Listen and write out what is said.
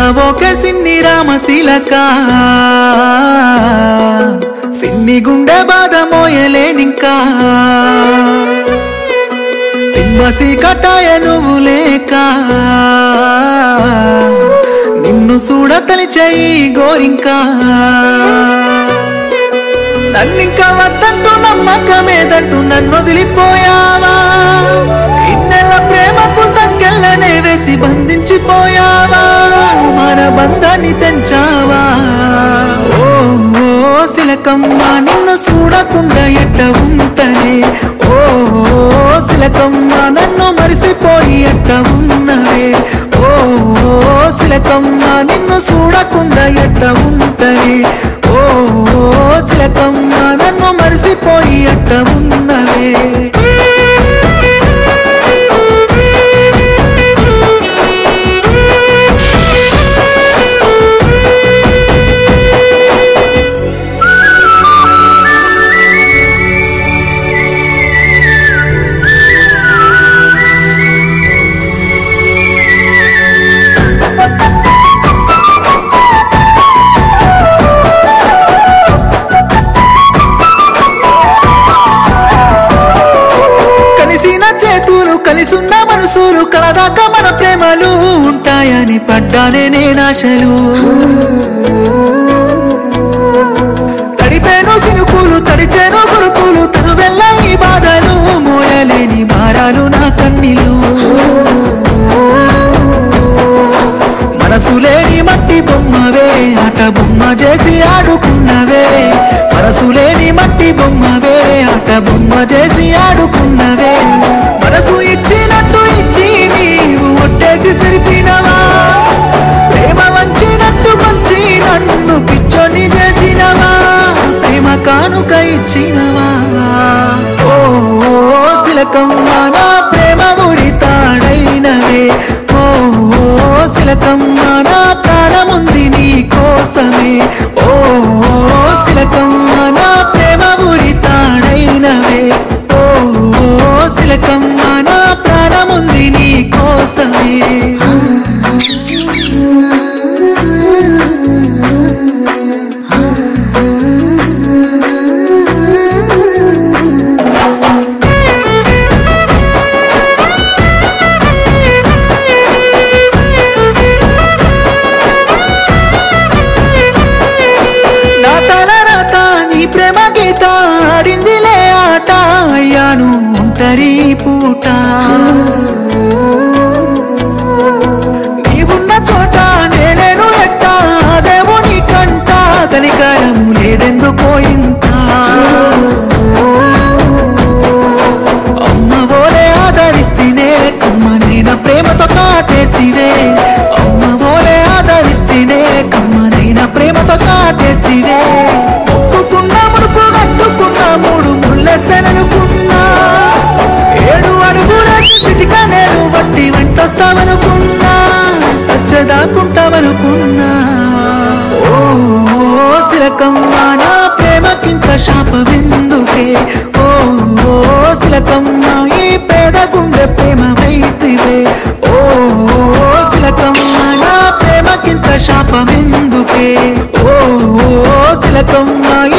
okay సిన్ని రామశీలక సిన్ని గుండె బాధ మోయలేనింకా సింహసి కటాయ నువ్వు లేక నిన్ను చూడతలి చెయ్యి గోరింకా నన్నింకా వద్దంటూ నమ్మకమేదంటూ నన్ను వదిలిపోయావా ఇన్నెల ప్రేమకు సంకెళ్ళనే వేసి బంధించిపోయావా మన బంధాన్ని తెంచావా ఓ ఓ సిలకమ్మ నిన్ను చూడకుండా ఎట్ట ఉంటనే ఓ ఓ సిలకమ్మ నన్ను మరిసిపోయి ఎట్ట ఉన్నవే ఓ ఓ సిలకమ్మ నిన్ను చూడకుండా ఎట్ట ఉంటనే ఓ ఓ చిలకమ్మ నన్ను మరిసిపోయి అట్ట ఉన్నవే కలిసిన చేతులు కలిసున్న మనసులు కలదాకా మన ప్రేమలు ఉంటాయని పడ్డానే నేనాశలు తడిపేను సినుకులు తడిచేను గురుకులు తనువెల్ల ఈ బాధలు మోయలేని భారాలు నా కన్నీలు మనసు లేని మట్టి బొమ్మవే ఆట బొమ్మ చేసి ఆడుకున్నవే మనసు లేని మట్టి బొమ్మవే ఆట బొమ్మ చేసి ఆడుకున్నవే మనసు ఇచ్చినట్టు ఇచ్చి నీవు ఒట్టేసి సిరిపినవా ప్రేమ వంచినట్టు మంచి నన్ను పిచ్చోని చేసినవా ప్రేమ కానుక ఇచ్చినవా ఓ ఓ సిలకమ్మ నా ప్రేమ ఊరి తాడైనవే ఓ ఓ సిలకమ్మ నా ప్రాణముంది నీ కోసమే ఓ ఓ సిలకమ్మ నా ప్రేమ ఊరి తాడైనవే ఓ ఓ సిలకమ్మ నా ప్రాణముంది నీ కోసమే నా తల రాత నీ ప్రేమ గీత ఆడిందిలే ఆట అయ్యాను ఒంటరి పూట నీవున్న చోట నేనేను ఎట్ట దేవుని కంట కనికరము లేదెందుకో ఇంత అమ్మ ఓలే ఆదరిస్తేనే కమ్మనైన ప్రేమతో కాటేస్తివే అమ్మ ఓలే ఆదరిస్తేనే కమ్మనైన ప్రేమతో కాటేస్తివే ఒప్పుకున్న ముడుపు కట్టుకున్న మూడు ముళ్ళెస్తేననుకున్నా ఏడు అడుగుల చిటిక నేను బట్టి వెంటొస్తావనుకున్నా సచ్చదాకుంటావనుకున్నా ఓ ఓ సిలకమ్మ నా ప్రేమకింత శాపమెందుకే ఓ ఓ సిలకమ్మ ఈ పేద గుండె ప్రేమ వైతివే ఓ ఓ సిలకమ్మ నా ప్రేమకింత శాపమెందుకే ఓ ఓ సిలకమ్మ